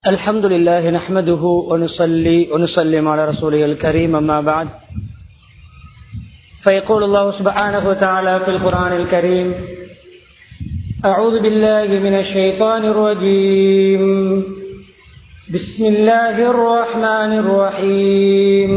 الحمد لله نحمده ونصلي ونسلم على رسوله الكريم أما بعد فيقول الله سبحانه وتعالى في القرآن الكريم أعوذ بالله من الشيطان الرجيم بسم الله الرحمن الرحيم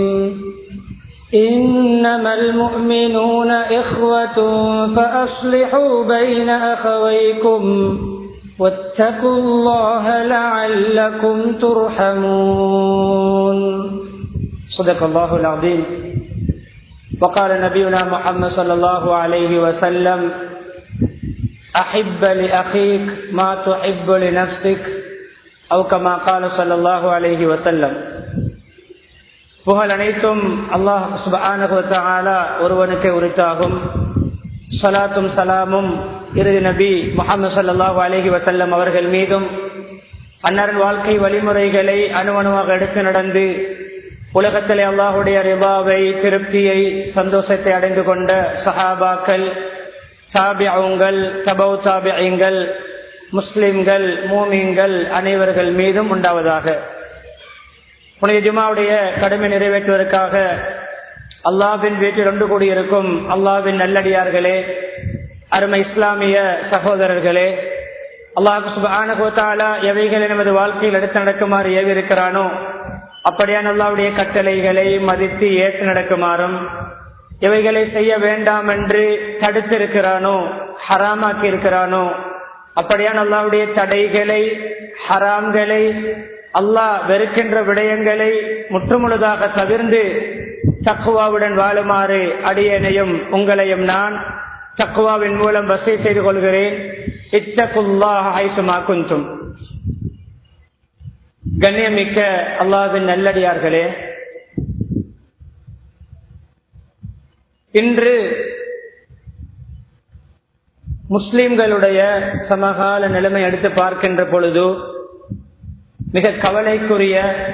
إنما المؤمنون إخوة فأصلحوا بين أخويكم واتقوا الله لعلكم ترحمون صدق الله العظيم وقال نبينا محمد صلى الله عليه وسلم أحب لأخيك ما تحب لنفسك أو كما قال صلى الله عليه وسلم புகழ் அனைத்தும் அல்லாஹ் சுபானகுவத்தாலா ஒருவனுக்கு உரித்தாகும் சலாத்தும் சலாமும் இறுதி நபி முகமது சல்லாஹூ அலஹி வசல்லம் அவர்கள் மீதும் அன்னரின் வாழ்க்கை வழிமுறைகளை அணுவணுவாக எடுத்து நடந்து உலகத்திலே அல்லாஹுடைய ரிபாவை திருப்தியை சந்தோஷத்தை அடைந்து கொண்ட சஹாபாக்கள் தாபியங்கள் தபௌ தாபியங்கள் முஸ்லிம்கள் மூமிங்கள் அனைவர்கள் மீதும் உண்டாவதாக புனித ஜுமாவுடைய கடமை நிறைவேற்றுவதற்காக அல்லாவின் வீட்டில் ஒன்று கூடியிருக்கும் அல்லாவின் நல்லடியார்களே அருமை இஸ்லாமிய சகோதரர்களே அல்லாஹு சுபானகோத்தாலா எவைகளை நமது வாழ்க்கையில் எடுத்து நடக்குமாறு ஏவிருக்கிறானோ அப்படியான அல்லாவுடைய கட்டளைகளை மதித்து ஏற்று நடக்குமாறும் எவைகளை செய்ய வேண்டாம் என்று தடுத்திருக்கிறானோ ஹராமாக்கி இருக்கிறானோ அப்படியான அல்லாவுடைய தடைகளை ஹராம்களை அல்லாஹ் வெறுக்கின்ற விடயங்களை முற்றுமுழுதாக தவிர்ந்து தக்குவாவுடன் வாழுமாறு அடியனையும் உங்களையும் நான் தக்குவாவின் மூலம் வசதி செய்து கொள்கிறேன் இத்தகுல்லாஹும் கண்ணியமிக்க அல்லாவின் நல்லடியார்களே இன்று முஸ்லிம்களுடைய சமகால நிலைமை எடுத்து பார்க்கின்ற பொழுது மிக கவலைக்குரிய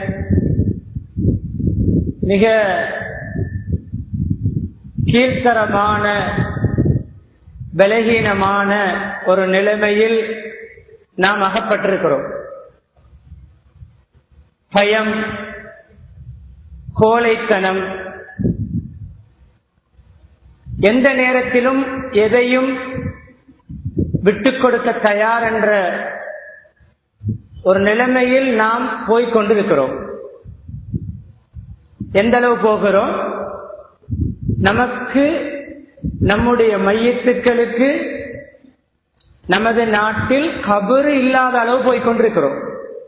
மிக கீழ்த்தரமான பலகீனமான ஒரு நிலைமையில் நாம் அகப்பட்டிருக்கிறோம் பயம் கோழைத்தனம் எந்த நேரத்திலும் எதையும் விட்டுக் கொடுக்க தயார் என்ற ஒரு நிலைமையில் நாம் போய்கொண்டிருக்கிறோம் எந்த அளவு போகிறோம் நமக்கு நம்முடைய மையத்துக்களுக்கு நமது நாட்டில் கபரு இல்லாத அளவு போய்கொண்டிருக்கிறோம்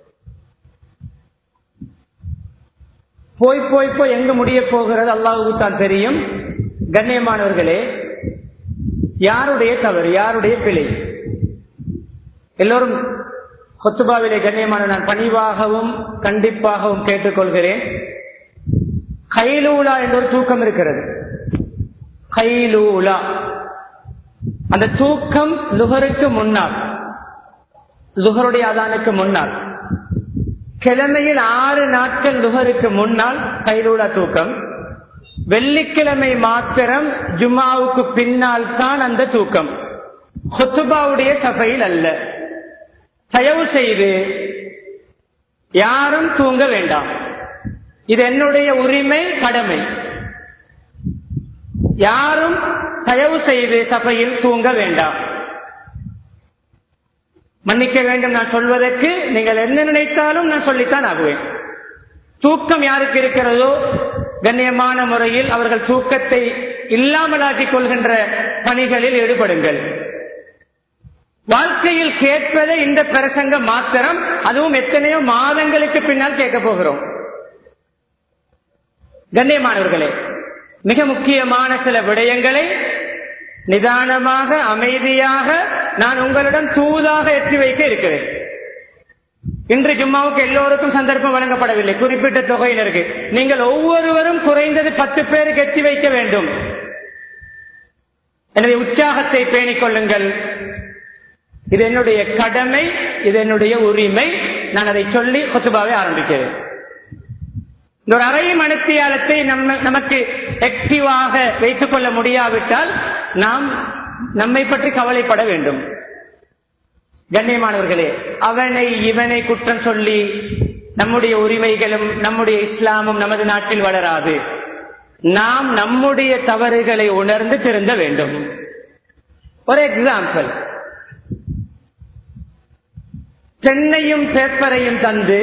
போய் போய் போய் எங்க முடிய போகிறது அல்லாவுக்கு தான் தெரியும் கண்ணியமானவர்களே யாருடைய தவறு யாருடைய பிழை எல்லோரும் கொத்துபாவிலே கண்ணியமான நான் பணிவாகவும் கண்டிப்பாகவும் கேட்டுக்கொள்கிறேன் கைலூலா என்ற ஒரு தூக்கம் இருக்கிறது கைலூலா அந்த தூக்கம் லுகருக்கு முன்னால் லுகருடைய அதானுக்கு முன்னால் கிழமையில் ஆறு நாட்கள் லுகருக்கு முன்னால் கைலூலா தூக்கம் வெள்ளிக்கிழமை மாத்திரம் ஜுமாவுக்கு பின்னால் தான் அந்த தூக்கம் கொத்துபாவுடைய சபையில் அல்ல தயவு செய்து யாரும் தூங்க வேண்டாம் இது என்னுடைய உரிமை கடமை யாரும் தயவு செய்து சபையில் தூங்க வேண்டாம் மன்னிக்க வேண்டும் நான் சொல்வதற்கு நீங்கள் என்ன நினைத்தாலும் நான் சொல்லித்தான் ஆகுவேன் தூக்கம் யாருக்கு இருக்கிறதோ கண்ணியமான முறையில் அவர்கள் தூக்கத்தை இல்லாமலாக்கிக் கொள்கின்ற பணிகளில் ஈடுபடுங்கள் வாழ்க்கையில் கேட்பதை இந்த பிரசங்கம் மாத்திரம் அதுவும் எத்தனையோ மாதங்களுக்கு பின்னால் கேட்க போகிறோம் கண்ணியமானவர்களே மிக முக்கியமான சில விடயங்களை நிதானமாக அமைதியாக நான் உங்களிடம் தூதாக எட்டி வைக்க இருக்கிறேன் இன்று ஜும்மாவுக்கு எல்லோருக்கும் சந்தர்ப்பம் வழங்கப்படவில்லை குறிப்பிட்ட தொகையினருக்கு நீங்கள் ஒவ்வொருவரும் குறைந்தது பத்து பேருக்கு எட்டி வைக்க வேண்டும் எனவே உற்சாகத்தை பேணிக் கொள்ளுங்கள் இது என்னுடைய கடமை இது என்னுடைய உரிமை நான் அதை சொல்லி கொத்துபாவை ஆரம்பிக்கிறேன் இந்த ஒரு அரை மணித்தியாலத்தை நம்ம நமக்கு ஆக்டிவாக வைத்துக் கொள்ள முடியாவிட்டால் நாம் நம்மை பற்றி கவலைப்பட வேண்டும் கண்ணியமானவர்களே அவனை இவனை குற்றம் சொல்லி நம்முடைய உரிமைகளும் நம்முடைய இஸ்லாமும் நமது நாட்டில் வளராது நாம் நம்முடைய தவறுகளை உணர்ந்து திருந்த வேண்டும் ஒரு எக்ஸாம்பிள் பெண்ணையும் பேப்பரையும் தந்து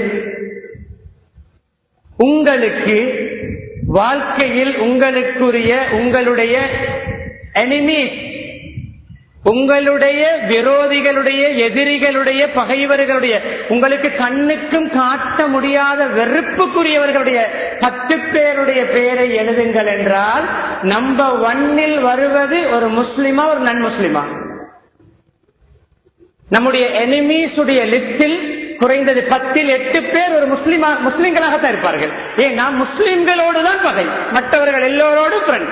உங்களுக்கு வாழ்க்கையில் உங்களுக்குரிய உங்களுடைய எனிமீஸ் உங்களுடைய விரோதிகளுடைய எதிரிகளுடைய பகைவர்களுடைய உங்களுக்கு கண்ணுக்கும் காட்ட முடியாத வெறுப்புக்குரியவர்களுடைய பத்து பேருடைய பெயரை எழுதுங்கள் என்றால் நம்பர் ஒன்னில் வருவது ஒரு முஸ்லிமா ஒரு நன் முஸ்லிமா நம்முடைய எனிமீஸ் உடைய லிஸ்டில் குறைந்தது பத்தில் எட்டு பேர் ஒரு முஸ்லிமா முஸ்லிம்களாகத்தான் இருப்பார்கள் ஏன் நாம் முஸ்லிம்களோடு தான் பகை மற்றவர்கள் எல்லோரோடும் ஃப்ரெண்ட்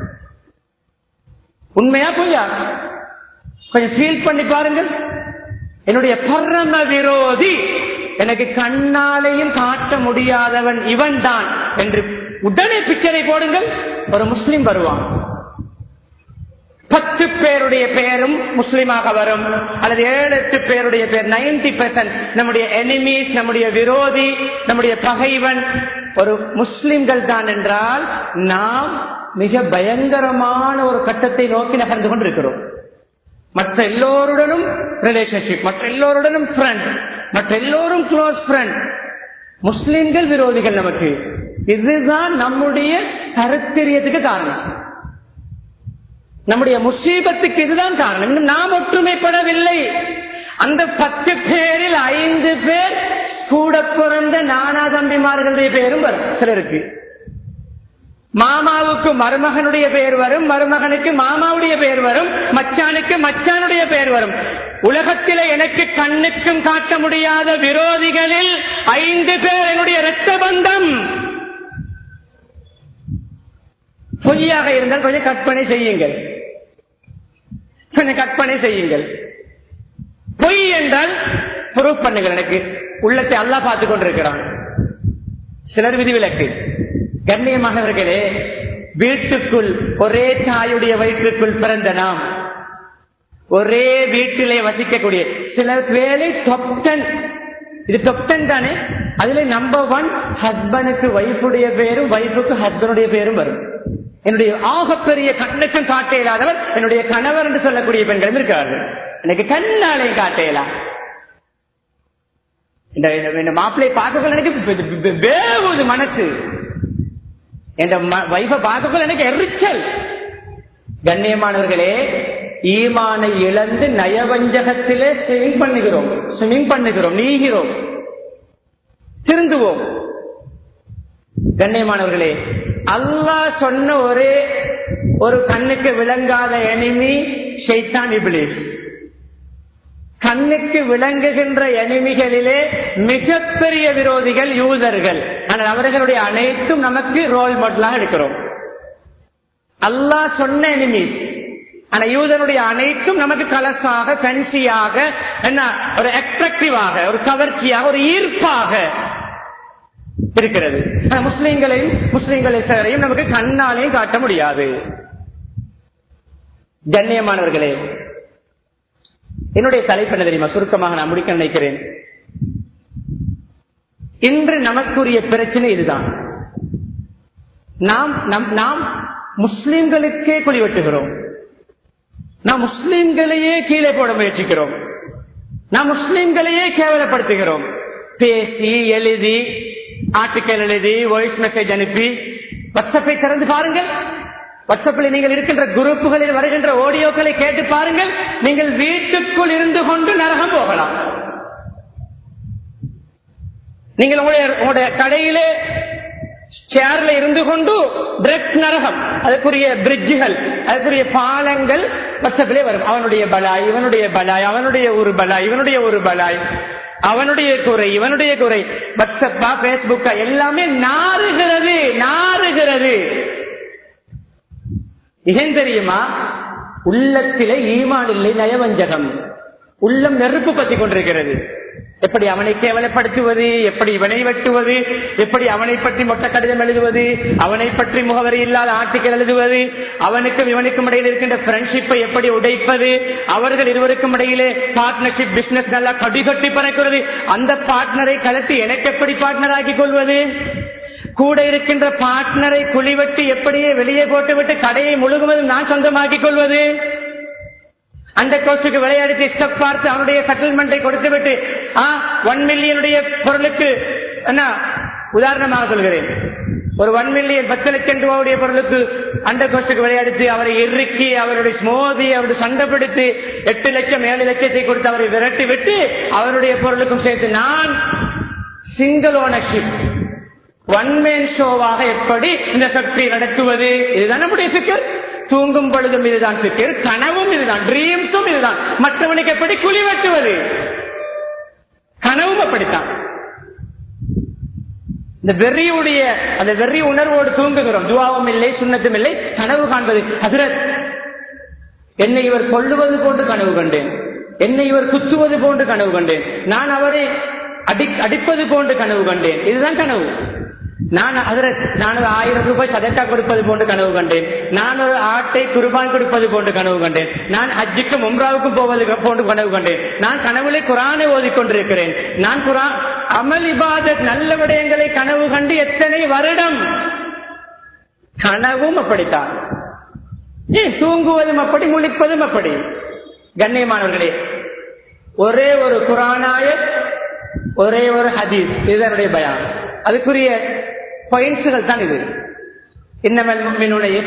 உண்மையா பொய்யா கொஞ்சம் ஃபீல் பண்ணி பாருங்கள் என்னுடைய பரம விரோதி எனக்கு கண்ணாலையும் காட்ட முடியாதவன் இவன் தான் என்று உடனே பிக்சரை போடுங்கள் ஒரு முஸ்லிம் வருவான் பத்து பேருடைய பெயரும் முஸ்லிமாக வரும் அல்லது ஏழு எட்டு பேருடைய பெயர் நைன்டி பெர்சன்ட் நம்முடைய எனிமீஸ் நம்முடைய விரோதி நம்முடைய பகைவன் ஒரு முஸ்லிம்கள் தான் என்றால் நாம் மிக பயங்கரமான ஒரு கட்டத்தை நோக்கி நகர்ந்து கொண்டிருக்கிறோம் மற்ற எல்லோருடனும் ரிலேஷன்ஷிப் மற்ற எல்லோருடனும் ஃப்ரெண்ட் மற்ற எல்லோரும் க்ளோஸ் ஃப்ரெண்ட் முஸ்லிம்கள் விரோதிகள் நமக்கு இதுதான் நம்முடைய கருத்திரியத்துக்கு காரணம் நம்முடைய முசீபத்துக்கு இதுதான் காரணம் இன்னும் நாம் ஒற்றுமைப்படவில்லை அந்த பத்து பேரில் ஐந்து பேர் கூட பிறந்த நானா தம்பிமார்களுடைய பேரும் வரும் சிலருக்கு மாமாவுக்கு மருமகனுடைய பெயர் வரும் மருமகனுக்கு மாமாவுடைய பெயர் வரும் மச்சானுக்கு மச்சானுடைய பெயர் வரும் உலகத்தில எனக்கு கண்ணுக்கும் காட்ட முடியாத விரோதிகளில் ஐந்து பேர் என்னுடைய இரத்த பந்தம் பொய்யாக இருந்தால் கொஞ்சம் கற்பனை செய்யுங்கள் கொஞ்சம் கற்பனை செய்யுங்கள் பொய் என்றால் ப்ரூவ் பண்ணுங்கள் எனக்கு உள்ளத்தை அல்லா பார்த்துக் கொண்டிருக்கிறான் சிலர் விதிவிலக்கு கண்ணியமானவர்களே வீட்டுக்குள் ஒரே தாயுடைய வயிற்றுக்குள் பிறந்த நாம் ஒரே வீட்டிலே வசிக்கக்கூடிய சில வேலை தொப்டன் இது தொப்டன் தானே அதுல நம்பர் ஒன் ஹஸ்பண்டுக்கு வைஃபுடைய பேரும் வைஃபுக்கு ஹஸ்பண்டுடைய பேரும் வரும் என்னுடைய ஆகப்பெரிய கண்ணுக்கும் காட்ட இயலாதவர் என்னுடைய கணவர் என்று சொல்லக்கூடிய பெண்களும் இருக்கிறார்கள் எனக்கு கண்ணாலையும் காட்ட இயலாம் இந்த மாப்பிள்ளை பார்க்கக்குள்ள எனக்கு வேவுது மனசு என் வைஃப பார்க்கக்குள்ள எனக்கு எரிச்சல் கண்ணியமானவர்களே ஈமானை இழந்து நயவஞ்சகத்திலே ஸ்விமிங் பண்ணுகிறோம் ஸ்விமிங் பண்ணுகிறோம் நீகிறோம் திருந்துவோம் கண்ணியமானவர்களே அல்லாஹ் சொன்ன ஒரே ஒரு கண்ணுக்கு விளங்காத எனிமி ஷைத்தான் இபிலிஸ் கண்ணுக்கு விளங்குகின்ற எனிமிகளிலே மிகப்பெரிய விரோதிகள் யூதர்கள் ஆனால் அவர்களுடைய அனைத்தும் நமக்கு ரோல் மாடலாக எடுக்கிறோம் அல்லாஹ் சொன்ன எனிமிஸ் ஆனா யூதனுடைய அனைத்தும் நமக்கு கலசாக ஃபென்சியாக என்ன ஒரு அட்ராக்டிவாக ஒரு கவர்ச்சியாக ஒரு ஈர்ப்பாக இருக்கிறது முஸ்லிம்களையும் முஸ்லிம்களை சிலரையும் நமக்கு கண்ணாலையும் காட்ட முடியாது கண்ணியமானவர்களே என்னுடைய தலைப்பு என்ன தெரியுமா சுருக்கமாக நான் முடிக்க நினைக்கிறேன் இன்று நமக்குரிய பிரச்சனை இதுதான் நாம் நாம் முஸ்லிம்களுக்கே குழி வெட்டுகிறோம் நாம் முஸ்லிம்களையே கீழே போட முயற்சிக்கிறோம் நாம் முஸ்லிம்களையே கேவலப்படுத்துகிறோம் பேசி எழுதி ஆர்டிக்கல் எழுதி வாய்ஸ் மெசேஜ் அனுப்பி வாட்ஸ்அப்பை திறந்து பாருங்கள் வாட்ஸ்அப்பில் நீங்கள் இருக்கின்ற குரூப்புகளில் வருகின்ற ஆடியோக்களை கேட்டு பாருங்கள் நீங்கள் வீட்டுக்குள் இருந்து கொண்டு நரகம் போகலாம் நீங்கள் உங்களுடைய உங்களுடைய கடையிலே சேர்ல இருந்து கொண்டு டிரெக்ட் நரகம் அதுக்குரிய பிரிட்ஜுகள் அதுக்குரிய பாலங்கள் வாட்ஸ்அப்பிலே வரும் அவனுடைய பலாய் இவனுடைய பலாய் அவனுடைய ஒரு பலாய் இவனுடைய ஒரு பலாய் அவனுடைய குறை இவனுடைய குறை வாட்ஸ்அப்பா பேஸ்புக்கா எல்லாமே நாறுகிறது நாறுகிறது ஏன் தெரியுமா உள்ளத்திலே ஈமான் இல்லை நயவஞ்சகம் உள்ளம் நெருப்பு பத்தி கொண்டிருக்கிறது எப்படி அவனை கேவலப்படுத்துவது எப்படி இவனை வெட்டுவது எப்படி அவனை பற்றி மொட்டை கடிதம் எழுதுவது அவனை பற்றி முகவரி இல்லாத ஆர்டிக்கல் எழுதுவது அவனுக்கும் இவனுக்கும் இடையில் இருக்கின்ற ஃப்ரெண்ட்ஷிப்பை எப்படி உடைப்பது அவர்கள் இருவருக்கும் இடையிலே பார்ட்னர்ஷிப் பிசினஸ் நல்லா கடிகட்டி பறக்கிறது அந்த பார்ட்னரை கலட்டி எனக்கு எப்படி பார்ட்னர் ஆக்கிக் கொள்வது கூட இருக்கின்ற பார்ட்னரை குழிவெட்டி எப்படியே வெளியே போட்டுவிட்டு கடையை முழுவதும் நான் சொந்தமாக்கிக் கொள்வது அந்த கோச்சுக்கு விளையாடி ஸ்டெப் பார்த்து அவனுடைய செட்டில்மெண்டை கொடுத்து விட்டு ஒன் மில்லியனுடைய பொருளுக்கு என்ன உதாரணமாக சொல்கிறேன் ஒரு ஒன் மில்லியன் பத்து லட்சம் ரூபாவுடைய பொருளுக்கு அந்த கோச்சுக்கு விளையாடித்து அவரை இறுக்கி அவருடைய மோதி அவருடைய சண்டை பிடித்து எட்டு லட்சம் ஏழு லட்சத்தை கொடுத்து அவரை விரட்டி விட்டு அவருடைய பொருளுக்கும் சேர்த்து நான் சிங்கிள் ஓனர்ஷிப் ஒன் மேன் ஷோவாக எப்படி இந்த ஃபேக்டரி நடத்துவது இதுதான் நம்முடைய சிக்கல் தூங்கும் பொழுதும் இதுதான் சிக்கல் கனவும் இதுதான் ட்ரீம்ஸும் இதுதான் மற்றவனுக்கு எப்படி குழி வெட்டுவது கனவும் அப்படித்தான் இந்த வெறியுடைய அந்த வெறி உணர்வோடு தூங்குகிறோம் துவாவும் இல்லை சுண்ணத்தும் இல்லை கனவு காண்பது ஹசரத் என்னை இவர் கொள்ளுவது போன்று கனவு கண்டேன் என்னை இவர் குத்துவது போன்று கனவு கண்டேன் நான் அவரை அடி அடிப்பது போன்று கனவு கண்டேன் இதுதான் கனவு நான் அதற்கு நான் ஒரு ஆயிரம் ரூபாய் சதக்கா கொடுப்பது போன்று கனவு கண்டேன் நான் ஒரு ஆட்டை குர்பான் கொடுப்பது போன்று கனவு கண்டேன் நான் ஹஜ்ஜுக்கும் உம்ராவுக்கும் போவது போன்று கனவு கண்டேன் நான் கனவுல குரானை ஓதிக்கொண்டிருக்கிறேன் நான் குரான் அமல் இபாதத் நல்ல விடயங்களை கனவு கண்டு எத்தனை வருடம் கனவும் அப்படித்தான் ஏன் தூங்குவதும் அப்படி முழிப்பதும் அப்படி கண்ணியமானவர்களே ஒரே ஒரு குரானாய ஒரே ஒரு ஹதீஸ் இதனுடைய பயான் அதுக்குரிய பாயிண்ட்ஸுகள் தான் இது இன்னமனுடைய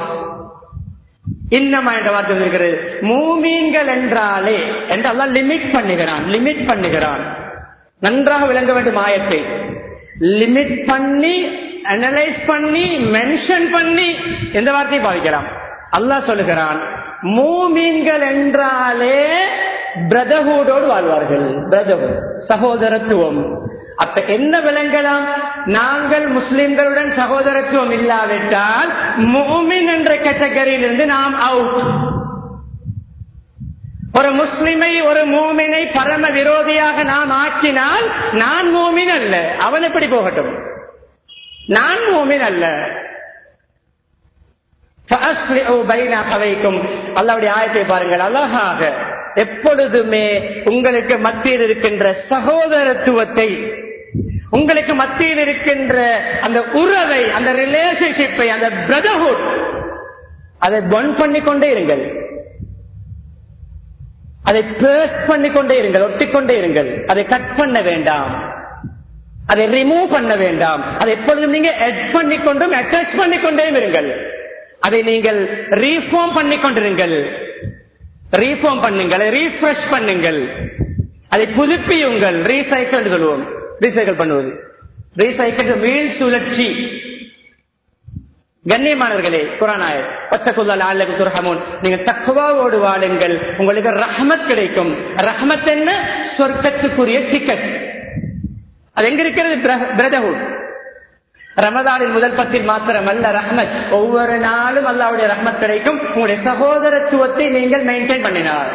இன்னமா என்ற வார்த்தை இருக்கிறது மூமீன்கள் என்றாலே என்றெல்லாம் லிமிட் பண்ணுகிறான் லிமிட் பண்ணுகிறான் நன்றாக விளங்க வேண்டும் ஆயத்தை லிமிட் பண்ணி அனலைஸ் பண்ணி மென்ஷன் பண்ணி எந்த வார்த்தையை பாவிக்கலாம் அல்லாஹ் சொல்லுகிறான் மூமீன்கள் என்றாலே பிரதர்ஹுடோடு வாழ்வார்கள் பிரதர்ஹுட் சகோதரத்துவம் அப்ப என்ன விளங்கலாம் நாங்கள் முஸ்லிம்களுடன் சகோதரத்துவம் இல்லாவிட்டால் மூமின் என்ற கேட்டகரியில் இருந்து நாம் அவுட் ஒரு முஸ்லிமை ஒரு மூமினை பரம விரோதியாக நாம் ஆக்கினால் நான் மூமின் அல்ல அவன் எப்படி போகட்டும் நான் மூமின் அல்ல வைக்கும் அல்லாவுடைய ஆயத்தை பாருங்கள் அழகாக எப்பொழுதுமே உங்களுக்கு மத்தியில் இருக்கின்ற சகோதரத்துவத்தை உங்களுக்கு மத்தியில் இருக்கின்ற அந்த உறவை அந்த ரிலேஷன்ஷிப்பை அந்த பிரதர்ஹுட் அதை பன் பண்ணிக்கொண்டே இருங்கள் அதை பேஸ்ட் பண்ணிக்கொண்டே இருங்கள் ஒட்டிக்கொண்டே இருங்கள் அதை கட் பண்ண வேண்டாம் அதை ரிமூவ் பண்ண வேண்டாம் அதை எப்பொழுதும் நீங்க எட் பண்ணிக்கொண்டும் அட்டாச் பண்ணிக்கொண்டே இருங்கள் அதை நீங்கள் ரீஃபார்ம் பண்ணிக்கொண்டிருங்கள் ரீஃபார்ம் பண்ணுங்கள் ரீஃப்ரெஷ் பண்ணுங்கள் அதை புதுப்பியுங்கள் ரீசைக்கிள் சொல்லுவோம் ரீசைக்கிள் பண்ணுவது ரீசைக்கிள் மீள் சுழற்சி கண்ணியமானவர்களே குரானாயர் பத்தகுல்லால் ஆளுக்கு துரகமோன் நீங்க தக்குவாவோடு வாழுங்கள் உங்களுக்கு ரஹமத் கிடைக்கும் ரஹமத் என்ன சொர்க்கத்துக்குரிய டிக்கெட் அது எங்க இருக்கிறது பிரதர்ஹுட் ரமதானின் முதல் பத்தில் மாத்திரம் அல்ல ரஹ்மத் ஒவ்வொரு நாளும் அல்லாவுடைய ரஹ்மத் கிடைக்கும் உங்களுடைய சகோதரத்துவத்தை நீங்கள் மெயின்டைன் பண்ணினார்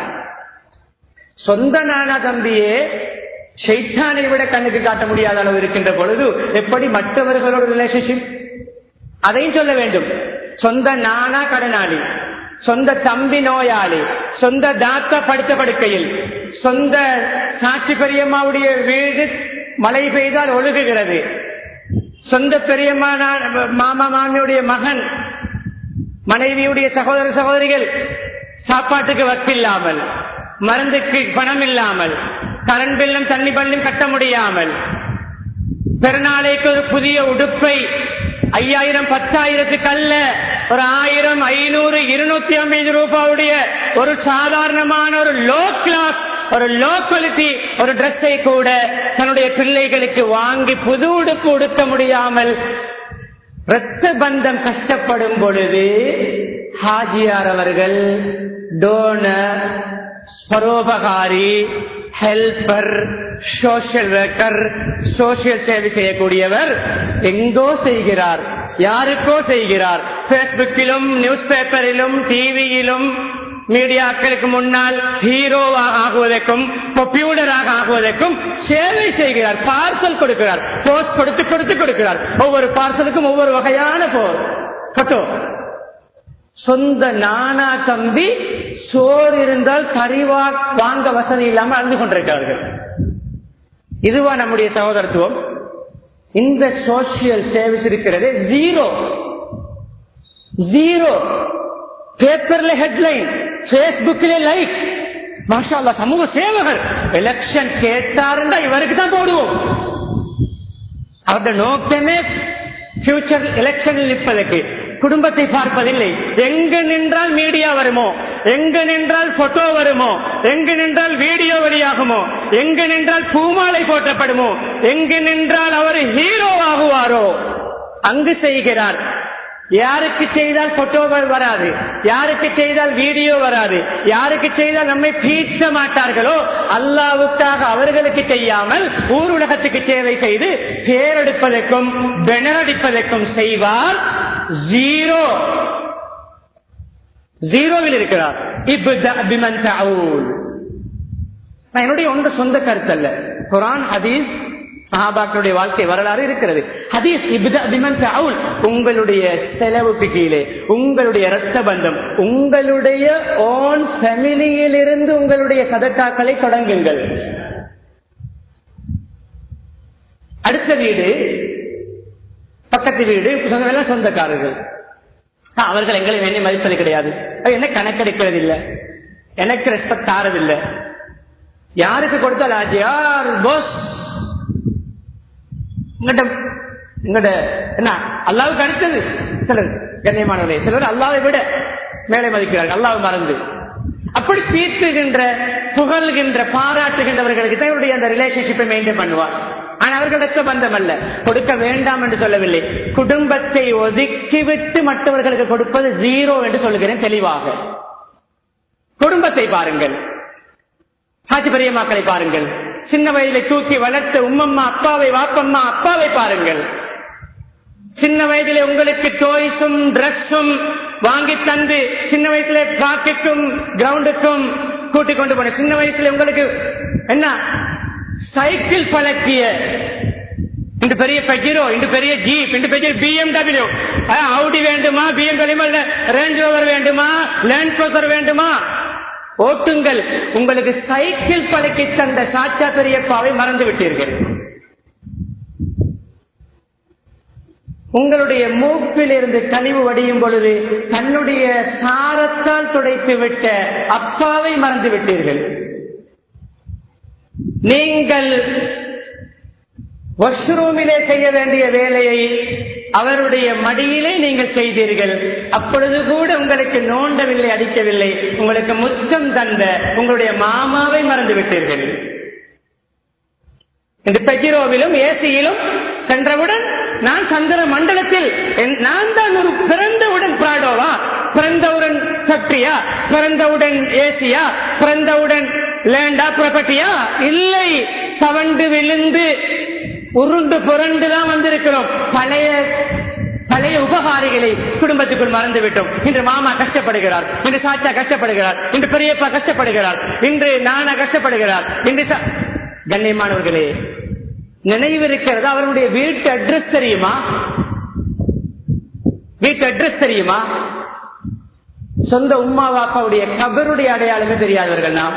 சொந்த நானா தம்பியே ஷைத்தானை விட கண்ணுக்கு காட்ட முடியாத அளவு இருக்கின்ற பொழுது எப்படி மற்றவர்களோட ரிலேஷன்ஷிப் அதையும் சொல்ல வேண்டும் சொந்த நானா கடனாளி சொந்த தம்பி நோயாளி சொந்த தாத்தா படுத்த படுக்கையில் சொந்த சாட்சி பெரியம்மாவுடைய வீடு மழை பெய்தால் ஒழுகுகிறது சொந்த பெரியம்மா மாமா மாமியுடைய மகன் மனைவியுடைய சகோதர சகோதரிகள் சாப்பாட்டுக்கு வக்கில்லாமல் மருந்துக்கு பணம் இல்லாமல் கரண்ட் பில்லும் தண்ணி பல்லும் கட்ட முடியாமல் பெருநாளைக்கு ஒரு புதிய உடுப்பை ஐயாயிரம் பத்தாயிரத்துக்கு அல்ல ஒரு ஆயிரம் ஐநூறு இருநூத்தி ஐம்பது ரூபாவுடைய ஒரு சாதாரணமான ஒரு லோ கிளாஸ் ஒரு லோ குவாலிட்டி ஒரு டிரெஸ்ஸை கூட தன்னுடைய பிள்ளைகளுக்கு வாங்கி புது உடுப்பு உடுத்த முடியாமல் இரத்த பந்தம் கஷ்டப்படும் பொழுது ஹாஜியார் அவர்கள் டோனர் பரோபகாரி ஹெல்பர் சோசியல் ஒர்க்கர் சோசியல் சேவை செய்யக்கூடியவர் எங்கோ செய்கிறார் யாருக்கோ செய்கிறார் பேஸ்புக்கிலும் நியூஸ் பேப்பரிலும் டிவியிலும் மீடியாக்களுக்கு முன்னால் ஹீரோவாக ஆகுவதற்கும் பாப்புலராக ஆகுவதற்கும் சேவை செய்கிறார் பார்சல் கொடுக்கிறார் போஸ்ட் கொடுத்து கொடுத்து கொடுக்கிறார் ஒவ்வொரு பார்சலுக்கும் ஒவ்வொரு வகையான போட்டோ சொந்த நானா தம்பி சோறு இருந்தால் கறிவா வாங்க வசதி இல்லாமல் அழுது கொண்டிருக்கிறார்கள் இதுவா நம்முடைய சகோதரத்துவம் இந்த சோசியல் சர்வீஸ் இருக்கிறது ஜீரோ ஜீரோ பேப்பர்ல ஹெட்லைன் பேஸ்புக்ல லைக் மாஷா அல்லாஹ், சமூக சேவகர் எலெக்ஷன் கேட்டாருண்டா இவருக்கு தான் போடுவோம் அவருடைய நோக்கமே பியூச்சர் எலெக்ஷனில் நிற்பதற்கு குடும்பத்தை பார்ப்பதில்லை எங்கு நின்றால் மீடியா வருமோ எங்கு நின்றால் போட்டோ வருமோ எங்கு நின்றால் வீடியோ வெளியாகுமோ எங்கு நின்றால் பூமாலை போட்டப்படுமோ எங்கு நின்றால் அவர் ஹீரோ ஆகுவாரோ அங்கு செய்கிறார் யாருக்கு செய்தால் போட்டோகள் வராது யாருக்கு செய்தால் வீடியோ வராது யாருக்கு செய்தால் நம்மை பீச்ச மாட்டார்களோ அல்லாவுக்காக அவர்களுக்கு செய்யாமல் ஊர் உலகத்துக்கு சேவை செய்து பேரெடுப்பதற்கும் பெனரடிப்பதற்கும் செய்வார் ஜீரோ ஜீரோவில் இருக்கிறார் இப்தா பிமன் தஅவூல். நான் என்னுடைய ஒன்று சொந்த கருத்து அல்ல குரான் ஹதீஸ் சஹாபாக்களுடைய வாழ்க்கை வரலாறு இருக்கிறது ஹதீஸ் இப்தா பிமன் தஅவூல். உங்களுடைய செலவுக்கு கீழே உங்களுடைய இரத்த பந்தம் உங்களுடைய ஓன் ஃபேமிலியிலிருந்து உங்களுடைய சதக்காக்களை தொடங்குங்கள் அடுத்த வீடு பக்கத்து வீடு எல்லாம் சொந்தக்காரர்கள் ஆ, அவர்கள் எங்களை வேண்டி மதிப்பது கிடையாது அது என்ன கணக்கெடுக்கிறது இல்ல எனக்கு ரெஸ்பெக்ட் ஆறதில்லை யாருக்கு கொடுத்தால் ஆஜியார் போஸ் உங்கள்கிட்ட உங்கள்கிட்ட என்ன அல்லாவுக்கு அடுத்தது சிலர் கண்ணியமானவர்களே சிலர் அல்லாவை விட மேலே மதிக்கிறார்கள் அல்லாவை மறந்து அப்படி தீர்த்துகின்ற புகழ்கின்ற பாராட்டுகின்றவர்களுக்கு தான் இவருடைய அந்த ரிலேஷன்ஷிப்பை மெயின்டைன் பண்ணுவார் ஆனா அவர்களுக்கு பந்தம் அல்ல கொடுக்க வேண்டாம் என்று சொல்லவில்லை குடும்பத்தை ஒதுக்கிவிட்டு மற்றவர்களுக்கு கொடுப்பது ஜீரோ என்று சொல்லுகிறேன் தெளிவாக குடும்பத்தை பாருங்கள் ஆட்சி பெரியம்மாக்களை பாருங்கள் சின்ன வயதில் தூக்கி வளர்த்த உம்மம்மா அப்பாவை வாப்பம்மா அப்பாவை பாருங்கள் சின்ன வயதிலே உங்களுக்கு டோய்ஸும் டிரெஸ்ஸும் வாங்கி தந்து சின்ன வயசுல பாக்கெட்டும் கிரவுண்டுக்கும் கூட்டிக் கொண்டு போன சின்ன வயசுல உங்களுக்கு என்ன சைக்கிள் பழக்கிய இன்று பெரிய பெஜிரோ இன்று பெரிய ஜீப் இன்று பெரிய பிஎம்டபிள்யூ அவுடி வேண்டுமா பிஎம்டபிள்யூ ரேஞ்ச் ரோவர் வேண்டுமா லேண்ட் க்ரோசர் வேண்டுமா ஓட்டுங்கள் உங்களுக்கு சைக்கிள் பழக்கி தந்த சாச்சா பெரியப்பாவை மறந்து விட்டீர்கள் உங்களுடைய மூப்பில் இருந்து கழிவு வடியும் பொழுது தன்னுடைய சாரத்தால் துடைத்து விட்ட அப்பாவை மறந்து விட்டீர்கள் நீங்கள் வாஷ்ரூமிலே செய்ய வேண்டிய வேலையை அவருடைய மடியிலே நீங்கள் செய்தீர்கள் அப்பொழுது கூட உங்களுக்கு நோண்டவில்லை அடிக்கவில்லை உங்களுக்கு முத்தம் தந்த உங்களுடைய மாமாவை மறந்து விட்டீர்கள் இந்த பெஜிரோவிலும் ஏசியிலும் சென்றவுடன் நான் சந்திர மண்டலத்தில் என்- நான் தான் ஒரு பிறந்தவுடன் பிராடோவா பிறந்தவுடன் சக்தியா பிறந்தவுடன் ஏசியா பிறந்தவுடன் லேண்டா ப்ராப்பர்ட்டியா இல்லை தவண்டு விழுந்து உருண்டு புரண்டு தான் வந்திருக்கிறோம் பழைய பழைய உபகாரிகளை குடும்பத்துக்குள் மறந்து விட்டோம் இன்று மாமா கஷ்டப்படுகிறார் இன்று சாச்சா கஷ்டப்படுகிறார் இன்று பெரியப்பா கஷ்டப்படுகிறார் இன்று நானா கஷ்டப்படுகிறார் இன்று ச- கண்ணியமானவர்களே நினைவு இருக்கிறது அவருடைய வீட்டு அட்ரஸ் தெரியுமா வீட்டு அட்ரஸ் தெரியுமா சொந்த உம்மா வாப்பாவுடைய கபருடைய அடையாளமே தெரியாதவர்கள் நாம்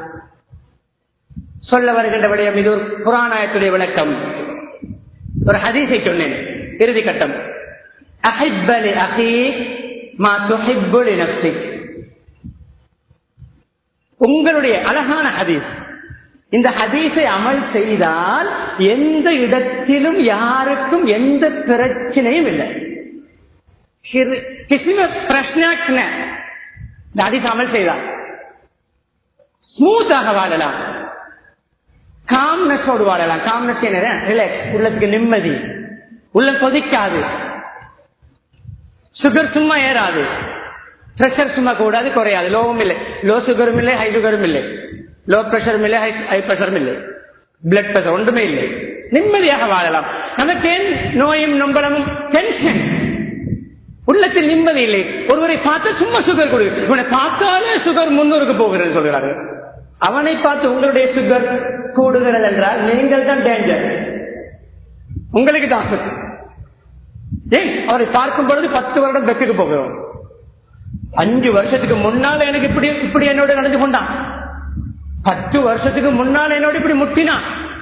சொல்ல வருகின்ற விடயம் இது ஒரு புராணாயத்துடைய விளக்கம் ஒரு ஹதீஸை சொன்னேன் இறுதி கட்டம் அஹிப்பலி அஹி மா துஹிப்புலி நஃப்ஸிக் உங்களுடைய அழகான ஹதீஸ் இந்த ஹதீஸை அமல் செய்தால் எந்த இடத்திலும் யாருக்கும் எந்த பிரச்சனையும் இல்லை किर- किसी में प्रश्न न दादी अमल செய்தார் ஸ்மூத்தாக வாழலாம் காம்னஸோடு வாழலாம் காம்னஸ் என்ன ரிலாக்ஸ் உள்ளத்துக்கு நிம்மதி உள்ள கொதிக்காது சுகர் சும்மா ஏறாது பிரஷர் சும்மா கூடாது குறையாது லோவும் இல்லை லோ சுகரும் இல்லை ஹை சுகரும் இல்லை லோ பிரஷரும் இல்லை ஹை பிரஷரும் இல்லை பிளட் பிரஷர் ஒன்றுமே இல்லை நிம்மதியாக வாழலாம் நமக்கு ஏன் நோயும் நொம்பலமும் டென்ஷன் உள்ளத்தில் நிம்மதி இல்லை ஒருவரை பார்த்தா சும்மா சுகர் கொடு இவனை பார்த்தாலே சுகர் முன்னூறுக்கு போகிறது சொல்கிறாரு அவனை பார்த்து உங்களுடைய சுகர் கூடுகிறது என்றால் நீங்கள் தான் டேஞ்சர் உங்களுக்கு தான் ஆபத்து. ஏன் அவரை பார்க்கும் பொழுது பத்து வருடம் பெற்றுக்கு போகிறோம் அஞ்சு வருஷத்துக்கு முன்னால எனக்கு இப்படி இப்படி என்னோட நடந்து கொண்டான் பத்து வருஷத்துக்கு முன்னால என்னோட இப்படி முட்டினான்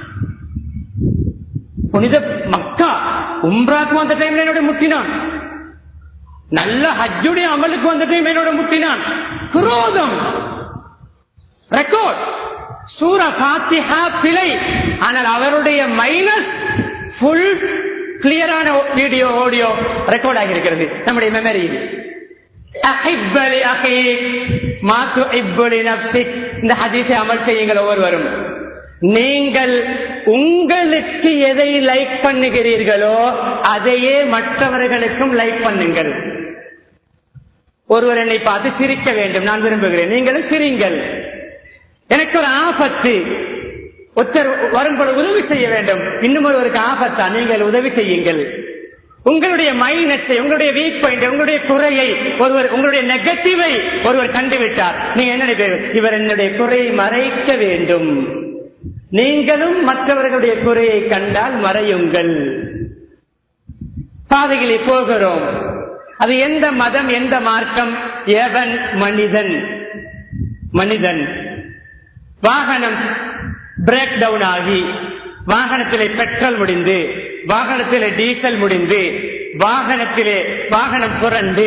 புனித மக்கா உம்ராக்கு வந்த டைம்ல என்னோட முட்டினான் நல்ல ஹஜ்ஜுடைய அமலுக்கு வந்த டைம் என்னோட முட்டினான் குரோதம் ரெக்கார்ட் சூரா பாத்திஹா பிழை ஆனால் அவருடைய மைனஸ் ஃபுல் கிளியரான வீடியோ ஆடியோ ரெக்கார்ட் ஆகியிருக்கிறது நம்முடைய மெமரியில் அஹிப்பலி அஹீக் மா துஹிப்புலி நஃப்ஸிக். இந்த ஹதீஸை அமல் செய்யுங்கள் ஒவ்வொருவரும் நீங்கள் உங்களுக்கு எதை லைக் பண்ணுகிறீர்களோ அதையே மற்றவர்களுக்கும் லைக் பண்ணுங்கள் ஒருவர் என்னை பார்த்து சிரிக்க வேண்டும் நான் விரும்புகிறேன் நீங்களும் சிரிங்கள் எனக்கு ஒரு ஆபத்து ஒருத்தர் வரும்போது உதவி செய்ய வேண்டும் இன்னும் ஒருவருக்கு ஆபத்தா நீங்கள் உதவி செய்யுங்கள் உங்களுடைய மைனஸை உங்களுடைய வீக் பாயிண்ட் உங்களுடைய குறையை ஒருவர் உங்களுடைய நெகட்டிவை ஒருவர் கண்டுவிட்டார் நீங்க என்ன நினைப்பீர்கள் இவர் என்னுடைய குறையை மறைக்க வேண்டும் நீங்களும் மற்றவர்களுடைய குறையை கண்டால் மறையுங்கள் பாதைகளை போகிறோம் அது எந்த மதம் எந்த மார்க்கம் எவன் மனிதன் மனிதன் வாகனம் பிரேக் டவுன் ஆகி வாகனத்திலே பெட்ரோல் முடிந்து வாகனத்திலே டீசல் முடிந்து வாகனத்திலே வாகனம் புரண்டு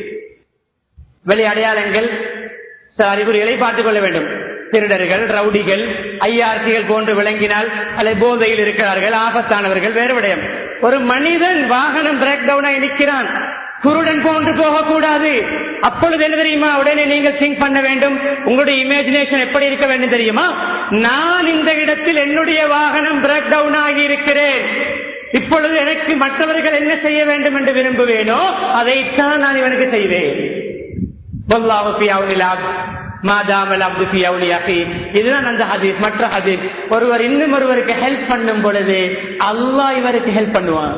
வெளி அடையாளங்கள் சில அறிகுறிகளை பார்த்துக் கொள்ள வேண்டும் திருடர்கள் ரவுடிகள் ஐஆர்சிகள் போன்று விளங்கினால் அல்லது போதையில் இருக்கிறார்கள் ஆபத்தானவர்கள் வேறு விடயம் ஒரு மனிதன் வாகனம் பிரேக் டவுன் ஆகி நிற்கிறான் குருடன் போன்று போகக்கூடாது அப்பொழுது என்ன தெரியுமா உடனே நீங்கள் திங்க் பண்ண வேண்டும் உங்களுடைய இமேஜினேஷன் எப்படி இருக்க வேண்டும் தெரியுமா நான் இந்த இடத்தில் என்னுடைய வாகனம் பிரேக் டவுன் ஆகி இருக்கிறேன் இப்பொழுது எனக்கு மற்றவர்கள் என்ன செய்ய வேண்டும் என்று விரும்புவேனோ அதைத்தான் நான் இவனுக்கு செய்வேன் வல்லாஹு ஃபி அவுனில் அப்த், மாதாமல் அப்து ஃபி அவுனி அஹி. இதுதான் அந்த ஹதீஸ் மற்ற ஹதீஸ் ஒருவர் இன்னும் ஒருவருக்கு ஹெல்ப் பண்ணும் பொழுது அல்லாஹ் இவருக்கு ஹெல்ப் பண்ணுவான்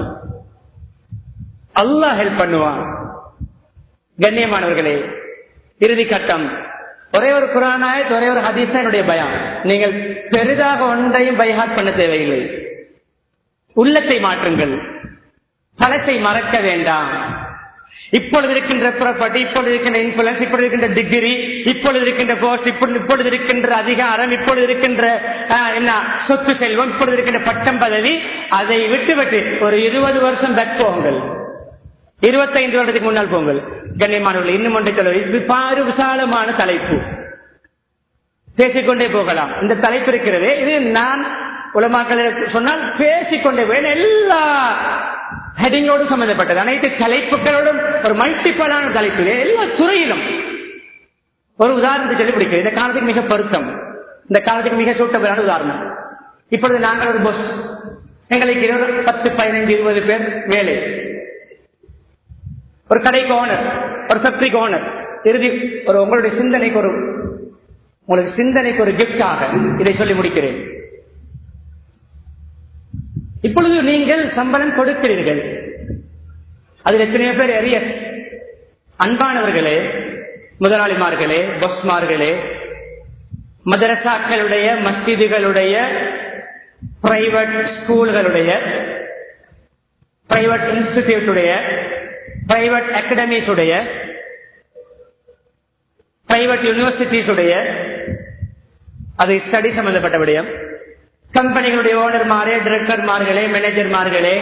அல்லாஹ் ஹெல்ப் பண்ணுவான் கண்ணியமானவர்களே இறுதி கட்டம் ஒரே ஒரு குரானாயத் ஒரே ஒரு ஹதீஸ் தான் என்னுடைய பயம் நீங்கள் பெரிதாக ஒன்றையும் பைஹாட் பண்ண தேவையில்லை உள்ளத்தை மாற்றுங்கள் பழத்தை மறக்க வேண்டாம் இப்பொழுது இருக்கின்ற ப்ராப்பர்ட்டி இப்பொழுது இருக்கின்ற இன்ஃபுளுன்ஸ் இப்பொழுது இருக்கின்ற டிகிரி இப்பொழுது இருக்கின்ற போஸ்ட் இப்பொழுது இப்பொழுது இருக்கின்ற அதிகாரம் இப்பொழுது இருக்கின்ற ஆஹ், என்ன சொத்து செல்வம் இப்பொழுது இருக்கின்ற பட்டம் பதவி அதை விட்டு விட்டு ஒரு இருபது வருஷம் பேக் போங்கள் இருபத்தைந்து வருடத்துக்கு முன்னால் போங்கள் கண்ணியமானவர்கள் இன்னும் ஒன்றை சொல்ல இது பாரு விசாலமான தலைப்பு பேசிக்கொண்டே போகலாம் இந்த தலைப்பு இருக்கிறது இது நான் உலமாக்கள் சொன்னால் பேசிக்கொண்டே போய் எல்லா ஹெடிங்கோடும் சம்பந்தப்பட்டது அனைத்து தலைப்புகளோடும் ஒரு மல்டிப்பலான தலைப்பு எல்லா துறையிலும் ஒரு உதாரணத்தை சொல்லி பிடிக்கிறது இந்த காலத்துக்கு மிக பொருத்தம் இந்த காலத்துக்கு மிக சூட்டபிளான உதாரணம் இப்பொழுது நாங்கள் ஒரு பஸ் எங்களுக்கு இருபது பத்து பதினைந்து இருபது பேர் வேலை ஒரு கடைக்கு ஓனர் ஒரு ஃபேக்டரிக்கு ஓனர் இறுதி ஒரு உங்களுடைய சிந்தனைக்கு ஒரு உங்களுக்கு சிந்தனைக்கு ஒரு கிஃப்டாக இதை சொல்லி முடிக்கிறேன் இப்பொழுது நீங்கள் சம்பளம் கொடுக்கிறீர்கள் அதில் எத்தனையோ பேர் எரியஸ் அன்பானவர்களே முதலாளிமார்களே பஸ்மார்களே மதரசாக்களுடைய மஸ்ஜிதுகளுடைய பிரைவேட் ஸ்கூல்களுடைய பிரைவேட் இன்ஸ்டிடியூட்டுடைய பிரைவேட் அகாடமிஸ் உடைய பிரைவேட் யூனிவர்சிட்டிஸ் உடைய அது ஸ்டடி சம்பந்தப்பட்ட விடயம் கம்பெனிகளுடைய ஓனர்மாரே டிரெக்டர்மார்களே மேனேஜர்மார்களே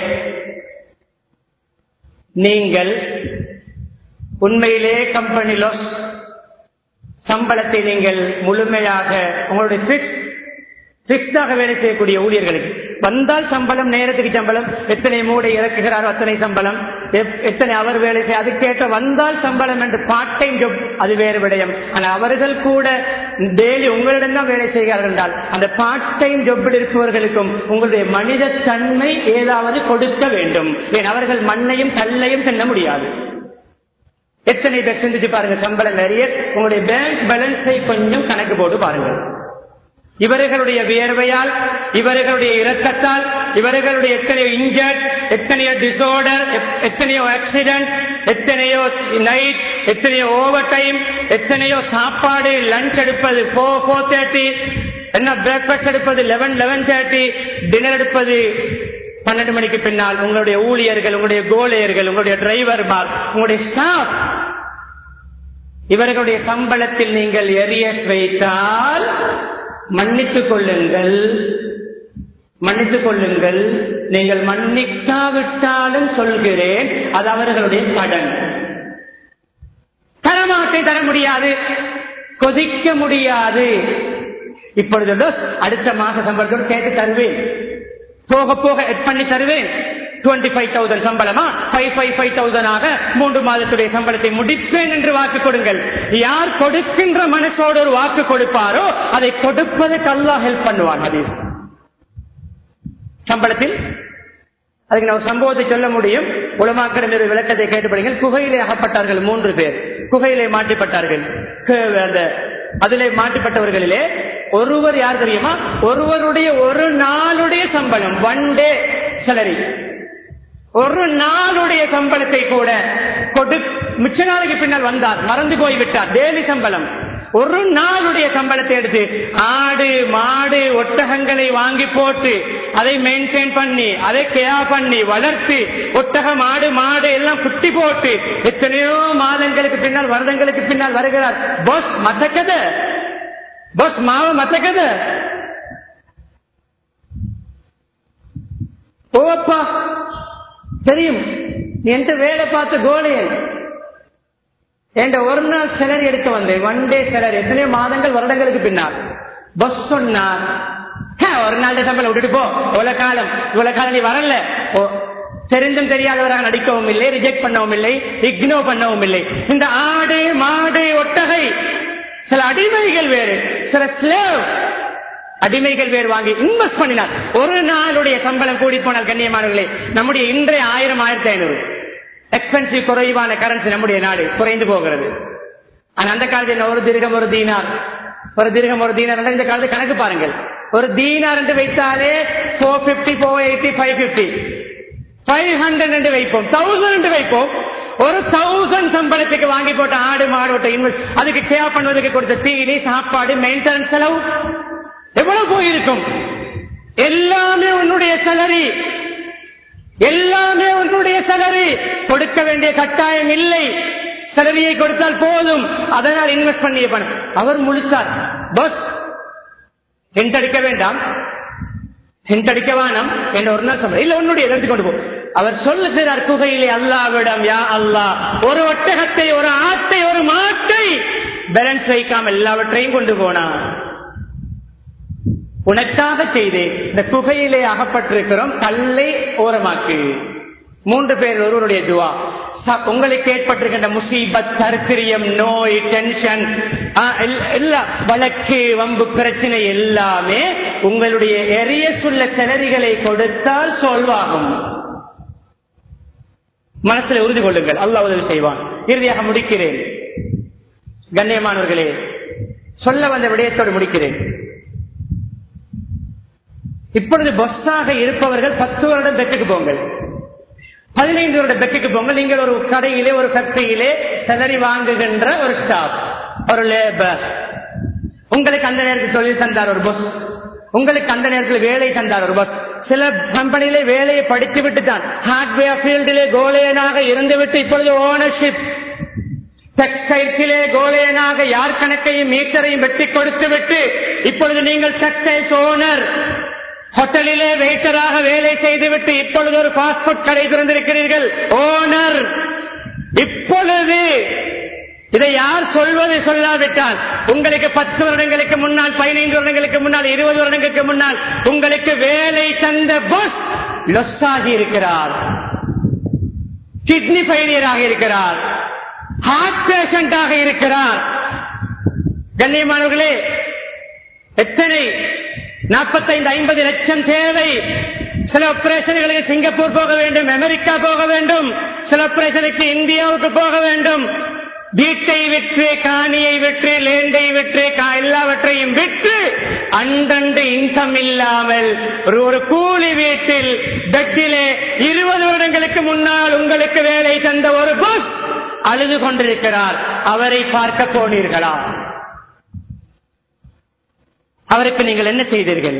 நீங்கள் உண்மையிலே கம்பெனி லாஸ் சம்பளத்தை நீங்கள் முழுமையாக உங்களுடைய பிக்ஸ் பிக்ஸாக வேலை செய்யக்கூடிய ஊழியர்களுக்கு வந்தால் சம்பளம் நேரத்துக்கு சம்பளம் எத்தனை மூடை இறக்குகிறாரோ அத்தனை சம்பளம் எப்- எத்தனை அவர் வேலை செய்ய அதுக்கேற்ற வந்தால் சம்பளம் என்று பார்ட் டைம் ஜாப் அது வேறு விடயம் ஆனால் அவர்கள் கூட டெய்லி உங்களிடம் தான் வேலை செய்கிறார்கள் என்றால் அந்த பார்ட் டைம் ஜாப்பில் இருப்பவர்களுக்கும் உங்களுடைய மனித தன்மை ஏதாவது கொடுக்க வேண்டும் ஏன் அவர்கள் மண்ணையும் கல்லையும் தின்ன முடியாது எத்தனை பேர் சிந்திச்சு பாருங்க சம்பளம் நிறைய உங்களுடைய பேங்க் பேலன்ஸை கொஞ்சம் கணக்கு போட்டு பாருங்க இவர்களுடைய வியர்வையால் இவர்களுடைய இரக்கத்தால் இவர்களுடைய எத்தனையோ இன்ஜர்ட் எத்தனையோ டிசார்டர் எத்தனையோ ஆக்சிடென்ட் எத்தனையோ நைட் எத்தனையோ ஓவர் டைம் எத்தனையோ சாப்பாடு லஞ்ச் எடுப்பது போர் போர் தேர்ட்டி என்ன பிரேக்ஃபாஸ்ட் எடுப்பது லெவன் லெவன் தேர்ட்டி டின்னர் எடுப்பது பன்னெண்டு மணிக்கு பின்னால் உங்களுடைய ஊழியர்கள் உங்களுடைய கோலையர்கள் உங்களுடைய டிரைவர்மார் உங்களுடைய ஸ்டாஃப் இவர்களுடைய சம்பளத்தில் நீங்கள் எரியஸ் வைத்தால் மன்னித்துக் கொள்ளுங்கள் மன்னித்துக் கொள்ளுங்கள் நீங்கள் மன்னிக்காவிட்டாலும் சொல்கிறேன் அது அவர்களுடைய கடன் தரமாட்டை தர முடியாது கொதிக்க முடியாது இப்பொழுது அடுத்த மாச சம்பளத்தோடு சேர்த்து தருவேன் போக போக எட் பண்ணி தருவேன் டுவெண்ட்டி ஃபைவ் தௌசண்ட் சம்பளமா ஃபைவ் ஃபைவ் ஃபைவ் தௌசண்ட் ஆக மூன்று மாதத்துடைய சம்பளத்தை முடிப்பேன் என்று வாக்கு கொடுங்கள் யார் கொடுக்கின்ற மனசோடு ஒரு வாக்கு கொடுப்பாரோ அதை கொடுப்பதற்கு அல்லா ஹெல்ப் பண்ணுவான் அது சம்பளத்தில் அதுக்கு நான் சம்பவத்தை சொல்ல முடியும் உலமாக்கிடம் ஒரு விளக்கத்தை கேட்டுப்படுங்கள் குகையிலே அகப்பட்டார்கள் மூன்று பேர் குகையிலே மாட்டிப்பட்டார்கள் அந்த அதிலே மாட்டிப்பட்டவர்களிலே ஒருவர் யார் தெரியுமா ஒருவருடைய ஒரு நாளுடைய சம்பளம் ஒன் டே சேலரி ஒரு நாளுடைய சம்பளத்தை கூட கொடு மிச்ச நாளைக்கு பின்னால் வந்தார் மறந்து போய்விட்டார் டெய்லி சம்பளம் ஒரு நாளுடைய சம்பளத்தை எடுத்து ஆடு மாடு ஒட்டகங்களை வாங்கி போட்டு அதை மெயின்டைன் பண்ணி அதை கேர் பண்ணி வளர்த்து ஒட்டகம் ஆடு மாடு எல்லாம் குட்டி போட்டு எத்தனையோ மாதங்களுக்கு பின்னால் வருடங்களுக்கு பின்னால் வருகிறார் பஸ் மத்தக்கத பஸ் மாவ மத்தக்கத ஓப்பா தெரியும் நீ எந்த வேலை பார்த்து கோலையன் என்ற ஒரு நாள் சிலர் எடுக்க வந்தேன் ஒன் டே சிலர் எத்தனையோ மாதங்கள் வருடங்களுக்கு பின்னால் பஸ் சொன்னார் ஒரு நாள் சம்பளம் விட்டுட்டு போ இவ்வளவு காலம் இவ்வளவு காலம் நீ வரல தெரிந்தும் தெரியாதவராக நடிக்கவும் இல்லை ரிஜெக்ட் பண்ணவும் இல்லை இக்னோ பண்ணவும் இல்லை இந்த ஆடு மாடு ஒட்டகை சில அடிமைகள் வேறு சில ஸ்லேவ் அடிமைகள் வேறு வாங்கி இன்வெஸ்ட் பண்ணினார் ஒரு நாளுடைய சம்பளம் கூடி போனால் கண்ணியமானவர்களே நம்முடைய இன்றைய ஆயிரம் ஆயிரத்தி ஐநூறு எக்ஸ்பென்சிவ் குறைவான கரன்சி நம்முடைய நாடு குறைந்து போகிறது ஆனா அந்த காலத்தில் ஒரு திருகம் ஒரு தீனார் ஒரு திருகம் ஒரு தீனார் இந்த காலத்து கணக்கு பாருங்கள் ஒரு தீனார் என்று வைத்தாலே four fifty four eighty five fifty five hundred என்று வைப்போம் தௌசண்ட் என்று வைப்போம் ஒரு தௌசண்ட் சம்பளத்துக்கு வாங்கி போட்ட ஆடு மாடு ஓட்ட இன்வெஸ்ட் அதுக்கு கேர் பண்ணுவதற்கு கொடுத்த தீனி சாப்பாடு மெயின்டெனன்ஸ் செலவு எவ்வளவு போயிருக்கும் எல்லாமே உன்னுடைய சலரி எல்லாமே உன்னுடைய சலரி கொடுக்க வேண்டிய கட்டாயம் இல்லை சலரியை கொடுத்தால் போதும் அதனால் இன்வெஸ்ட் பண்ணிய பணம் அவர் முழிச்சார் பஸ் ஹெண்ட் அடிக்க வேண்டாம் ஹெண்ட் அடிக்க வேணாம் என்ற ஒரு நாள் சொல்ற இல்ல உன்னுடைய எடுத்து கொண்டு போ அவர் சொல்லுகிறார் குகையிலே அல்லாவிடம் யா அல்லா ஒரு ஒட்டகத்தை ஒரு ஆட்டை ஒரு மாட்டை பேலன்ஸ் வைக்காமல் எல்லாவற்றையும் கொண்டு போனார் உனக்காக செய்து இந்த குகையிலே அகப்பட்டிருக்கிறோம் கல்லை ஓரமாக்கு மூன்று பேர் ஒருவருடைய துவா உங்களுக்கு ஏற்பட்டிருக்கின்ற முசீபத் தருத்திரியம் நோய் டென்ஷன் எல்லா வழக்கு வம்பு பிரச்சனை எல்லாமே உங்களுடைய எரிய சொல்ல செலரிகளை கொடுத்தால் சொல்வாகும் மனசில் உறுதி கொள்ளுங்கள் அல்லா உதவி செய்வான் இறுதியாக முடிக்கிறேன் கண்ணியமானவர்களே சொல்ல வந்த விடயத்தோடு முடிக்கிறேன் இப்பொழுது பஸ்ஸாக இருப்பவர்கள் பத்து வருடம் பெற்றுக்கு போங்கள் பதினைந்து வருட பெற்றுக்கு போங்கள் நீங்கள் ஒரு கடையிலே ஒரு ஃபேக்டரியிலே செலரி வாங்குகின்ற ஒரு ஸ்டாஃப் ஒரு லேபர் உங்களுக்கு அந்த நேரத்தில் தொழில் தந்தார் ஒரு பஸ் உங்களுக்கு அந்த நேரத்தில் வேலை தந்தார் ஒரு பஸ் சில கம்பெனியிலே வேலையை படித்து விட்டு தான் ஹார்ட்வேர் ஃபீல்டிலே கோலேயனாக இருந்துவிட்டு இப்பொழுது ஓனர்ஷிப் டெக்ஸ்டைல்ஸிலே கோலேயனாக யார் கணக்கையும் மீட்டரையும் வெட்டி கொடுத்து விட்டு இப்பொழுது நீங்கள் டெக்ஸ்டைல்ஸ் ஓனர் ஹோட்டலிலே வெயிட்டராக வேலை செய்துவிட்டு இப்பொழுது ஒரு பாஸ்போர்ட் கடை திறந்திருக்கிறீர்கள் ஓனர் இப்பொழுது இதை யார் சொல்வது சொல்லாவிட்டால் உங்களுக்கு பத்து வருடங்களுக்கு முன்னால் பதினைந்து வருடங்களுக்கு முன்னால் இருபது வருடங்களுக்கு முன்னால் உங்களுக்கு வேலை தந்த பஸ் லொஸ் ஆகி இருக்கிறார் கிட்னி ஃபெயிலியராக இருக்கிறார் ஹார்ட் பேஷண்டாக இருக்கிறார் கண்ணியமானவர்களே எத்தனை நாற்பத்தைந்து ஐம்பது லட்சம் தேவை சில ஆபரேஷன்களுக்கு சிங்கப்பூர் போக வேண்டும் அமெரிக்கா போக வேண்டும் சில ஆபரேஷனுக்கு இந்தியாவுக்கு போக வேண்டும் வீட்டை விற்று காணியை விற்று லேண்டை விற்று கா- எல்லாவற்றையும் விற்று அன்றன்று இன்கம் இல்லாமல் ஒரு ஒரு கூலி வீட்டில் பெட்டிலே இருபது வருடங்களுக்கு முன்னால் உங்களுக்கு வேலை தந்த ஒரு பஸ் அழுது கொண்டிருக்கிறார் அவரை பார்க்க போனீர்களா அவருக்கு நீங்கள் என்ன செய்தீர்கள்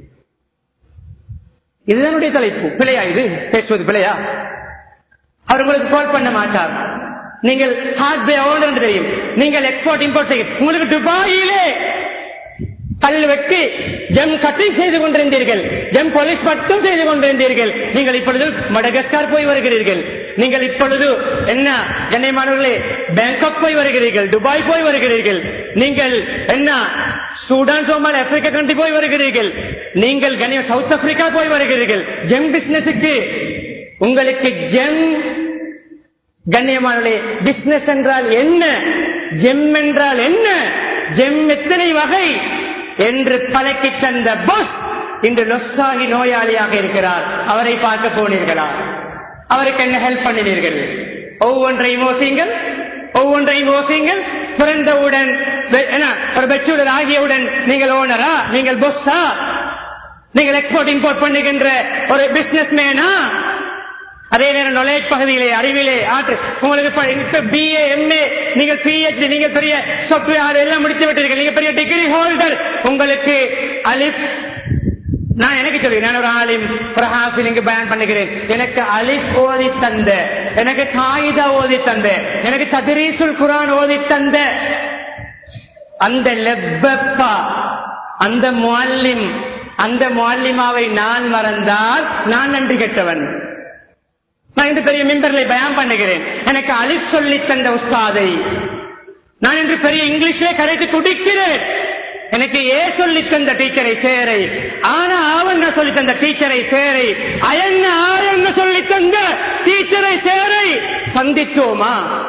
இதுதனுடைய தலைப்பு பிழையா இது பேசுவது பிழையா அவர் உங்களுக்கு கால் பண்ண மாட்டார் நீங்கள் ஹார்ட்வே ஓனர் தெரியும் நீங்கள் எக்ஸ்போர்ட் இம்போர்ட் செய்ய உங்களுக்கு துபாயிலே கல் வெட்டி ஜெம் கட்டிங் செய்து கொண்டிருந்தீர்கள் ஜெம் போலீஸ் மட்டும் செய்து கொண்டிருந்தீர்கள் நீங்கள் இப்பொழுது மடகஸ்கார் போய் வருகிறீர்கள் நீங்கள் இப்பொழுது என்ன கண்ணியமானவர்களே பேங்காக் போய் வருகிறீர்கள் துபாய் போய் வருகிறீர்கள் நீங்கள் என்ன சூடான் சோமால் ஆப்பிரிக்கா கண்ட்ரி போய் வருகிறீர்கள் நீங்கள் கண்ணிய சவுத் ஆப்பிரிக்கா போய் வருகிறீர்கள் ஜெம் பிசினஸுக்கு உங்களுக்கு ஜெம் கண்ணியமானே பிசினஸ் என்றால் என்ன ஜெம் என்றால் என்ன ஜெம் எத்தனை வகை என்று பழக்கி தந்த பஸ் இன்று லொஸ்ஸாகி நோயாளியாக இருக்கிறார் அவரை பார்க்க போனீர்களா அவருக்கு என்ன ஹெல்ப் பண்ணினீர்கள் ஒவ்வொன்றையும் யோசிங்கள் ஒவ்வொன்றையும் யோசிங்கள் பிறந்தவுடன் வெ- என்ன, ஒரு பெற்றோர் ஆகியவுடன் நீங்கள் ஓனரா நீங்கள் பொஸ்ஸா நீங்கள் எக்ஸ்போர்ட் இம்போர்ட் பண்ணுகின்ற ஒரு பிசினஸ் மேனா அதே நேரம் நாலேஜ் பகுதியிலே அறிவிலே ஆற்று உங்களுக்கு பிஏ எம்ஏ நீங்கள் பிஹெச்டி நீங்கள் பெரிய சாப்ட்வேர் எல்லாம் முடித்து விட்டீர்கள் நீங்க பெரிய டிகிரி ஹோல்டர் உங்களுக்கு அலிப் நான் எனக்கு சொல்லுங்க நான் ஒரு ஆலிம் ஒரு ஹாஃபில் இங்கு பயன் பண்ணுகிறேன் எனக்கு அலிப் ஓதி தந்த எனக்கு காயிதா ஓதி தந்த எனக்கு ததிரீசுல் குரான் ஓதி தந்த அந்த லெப்பப்பா அந்த முல்லிம் அந்த முல்லிமாவை நான் மறந்தால் நான் நன்றி கெட்டவன் நான் இன்று பெரிய மின்பர்களை பயம் பண்ணுகிறேன் எனக்கு அலிப் சொல்லி தந்த உஸ்தாதை நான் இன்று பெரிய இங்கிலீஷே கரைத்து குடிக்கிறேன் எனக்கு ஏ சொல்லி தந்த டீச்சரை சேரை ஆனா அவன் சொல்லி தந்த டீச்சரை சேரை அயன்ன ஆயன்ன சொல்லி தந்த டீச்சரை சேரை சந்தித்தோமா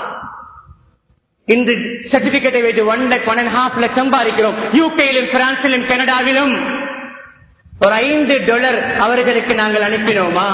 இன்று சர்டிபிகேட்டை வைத்து one lakh one and half lakh சம்பாதிக்கிறோம் யூகேயிலும் பிரான்சிலும் கனடாவிலும் ஒரு ஐந்து டாலர் அவர்களுக்கு நாங்கள் அனுப்பினோமா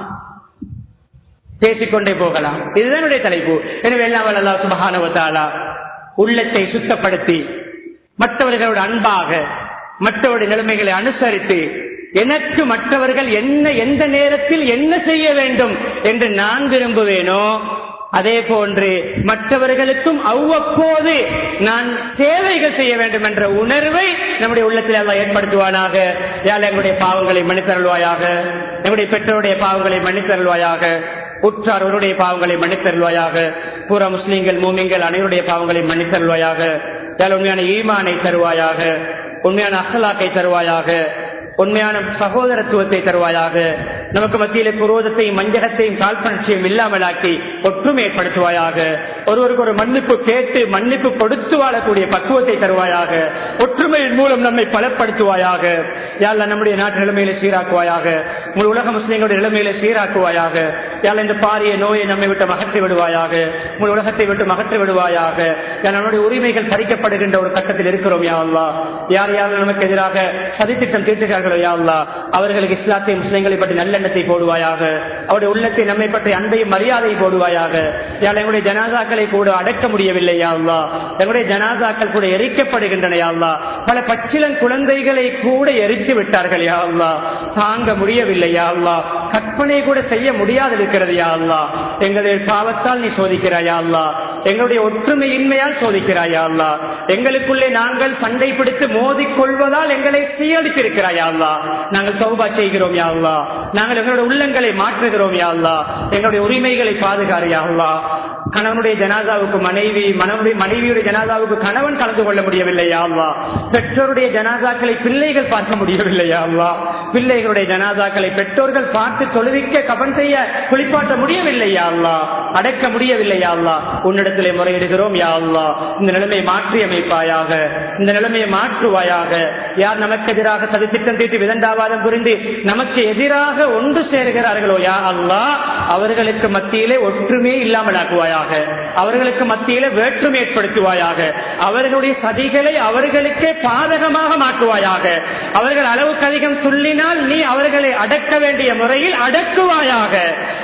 பேசிக்கொண்டே போகலாம் இதுதான் என்னுடைய தலைப்பு எனவே எல்லாம் வல்ல அல்லாஹ் சுப்ஹானஹு வ தஆலா உள்ளத்தை சுத்தப்படுத்தி மற்றவர்களோட அன்பாக மற்றவருடைய நிலைமைகளை அனுசரித்து எனக்கு மற்றவர்கள் என்ன எந்த நேரத்தில் என்ன செய்ய வேண்டும் என்று நான் விரும்புவேனோ அதே போன்று மற்றவர்களுக்கும் அவ்வப்போது நான் சேவைகள் செய்ய வேண்டும் என்ற உணர்வை நம்முடைய உள்ளத்தில் எல்லாம் ஏற்படுத்துவானாக யாழ் எங்களுடைய பாவங்களை மன்னித்தருள்வாயாக எங்களுடைய பெற்றோருடைய பாவங்களை மன்னித்தருள்வாயாக உற்றார் அவருடைய பாவங்களை மன்னித்தருள்வாயாக பூரா முஸ்லீம்கள் மூமிங்கள் அனைவருடைய பாவங்களை மன்னித்தருள்வாயாக யாழ் உண்மையான ஈமானை தருவாயாக உண்மையான அசலாக்கை தருவாயாக உண்மையான சகோதரத்துவத்தை தருவாயாக நமக்கு மத்தியிலே குரோதத்தையும் மஞ்சகத்தையும் கால்பனட்சியும் இல்லாமலாக்கி ஒற்றுமை ஏற்படுத்துவாயாக ஒருவருக்கு ஒரு மன்னிப்பு கேட்டு மன்னிப்பு கொடுத்து வாழக்கூடிய பக்குவத்தை தருவாயாக ஒற்றுமையின் மூலம் நம்மை பலப்படுத்துவாயாக யாழ்ல நம்முடைய நாட்டு நிலைமையில சீராக்குவாயாக உங்கள் உலக முஸ்லீம்களுடைய நிலைமையில சீராக்குவாயாக யாழ் இந்த பாரிய நோயை நம்மை விட்டு மகற்றி விடுவாயாக உங்கள் உலகத்தை விட்டு மகற்றி விடுவாயாக யாழ் நம்முடைய உரிமைகள் பறிக்கப்படுகின்ற ஒரு கட்டத்தில் இருக்கிறோம் யா அல்லா யார் யார் நமக்கு எதிராக சதித்திட்டம் தீர்த்துகிறார்களோ யா அல்லா அவர்களுக்கு இஸ்லாத்தை முஸ்லிம்களை பற்றி நல்லெண்ணத்தை போடுவாயாக அவருடைய உள்ளத்தை நம்மை பற்றி அன்பையும் மரியாதை போடுவாயாக யாழ் எங்களுடைய ஜனாதாக்களை கூட அடக்க முடியவில்லை யா அல்லா எங்களுடைய ஜனாதாக்கள் கூட எரிக்கப்படுகின்றன யா அல்லா பல பச்சிலன் குழந்தைகளை கூட எரித்து விட்டார்கள் யா அல்லா தாங்க முடியவில்லை யா அல்லா கற்பனை கூட செய்ய முடியாது இருக்கிறது யா அல்லா எங்களுடைய பாவத்தால் நீ சோதிக்கிறாயா அல்லா எங்களுடைய ஒற்றுமையின்மையால் சோதிக்கிறாயா அல்லா எங்களுக்குள்ளே நாங்கள் சண்டை பிடித்து மோதிக் கொள்வதால் எங்களை சீரழித்திருக்கிறாயா அல்லா நாங்கள் சௌபா செய்கிறோம் யா அல்லா நாங்கள் எங்களுடைய உள்ளங்களை மாற்றுகிறோம் யா அல்லா எங்களுடைய உரிமைகளை பாதுகாரியா அல்லா கணவனுடைய ஜனாதாவுக்கு மனைவி மனைவி மனைவியுடைய ஜனாதாவுக்கு கணவன் கலந்து கொள்ள முடியவில்லையா அல்லா பெற்றோருடைய ஜனாதாக்களை பிள்ளைகள் பார்க்க முடியவில்லையா அல்லா பிள்ளைகளுடைய ஜனாதாக்களை பெற்றோர்கள் பார்த்து தொழுவிக்க கபன் செய்ய குளிப்பாட்ட முடியவில்லையா அல்லா அடக்க முடியவில்லையா அல்லா உன்னிடத்திலே முறையிடுகிறோம் யா அல்லா இந்த நிலைமையை மாற்றி அமைப்பாயாக இந்த நிலைமையை மாற்றுவாயாக யார் நமக்கு எதிராக சதித்திட்டம் தீட்டி விதண்டாவாதம் புரிந்து நமக்கு எதிராக ஒன்று சேர்கிறார்களோ யா அல்லா அவர்களுக்கு மத்தியிலே ஒற்றுமையே இல்லாமல் ஆக்குவாயாக அவர்களுக்கு மத்தியிலே வேற்றுமை ஏற்படுத்துவாயாக அவர்களுடைய சதிகளை அவர்களுக்கே பாதகமாக மாற்றுவாயாக அவர்கள் அளவுக்கு அதிகம் துள்ளினால் நீ அவர்களை அடக்க வேண்டிய முறையில் அடக்குவாயாக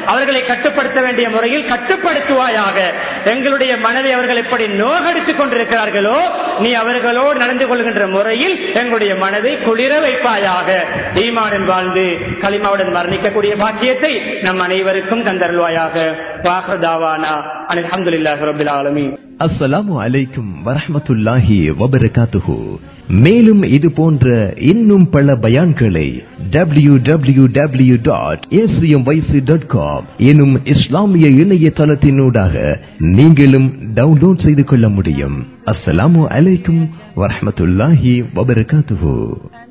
அவர்களை கட்டுப்படுத்த வேண்டிய முறையில் கட்டுப்படுத்துவாயாக எங்களுடைய மனதை அவர்கள் எப்படி நோகடித்துக் கொண்டிருக்கிறார்களோ நீ அவர்களோடு நடந்து கொள்கின்ற முறையில் எங்களுடைய மனதை குளிர வைப்பாயாக ஈமாடன் வாழ்ந்து களிமாவுடன் மரணிக்கக்கூடிய பாக்கியத்தை நம் அனைவருக்கும் தந்தருள்வாயாக வாஹதாவானா அலமதுல்லாஹி ரபில் ஆலமீன் அஸ்ஸலாமு அலைக்கும் வரஹ்மத்துல்லாஹி வபரகாத்துஹு மேலும் இது போன்ற இன்னும் பல பயான்களை W W W dot dot com எனும் இஸ்லாமிய இணையதளத்தினூடாக நீங்களும் டவுன்லோட் செய்து கொள்ள முடியும் அஸ்ஸலாமு அலைக்கும் வரஹ்மத்துல்லாஹி வபரகாத்துஹு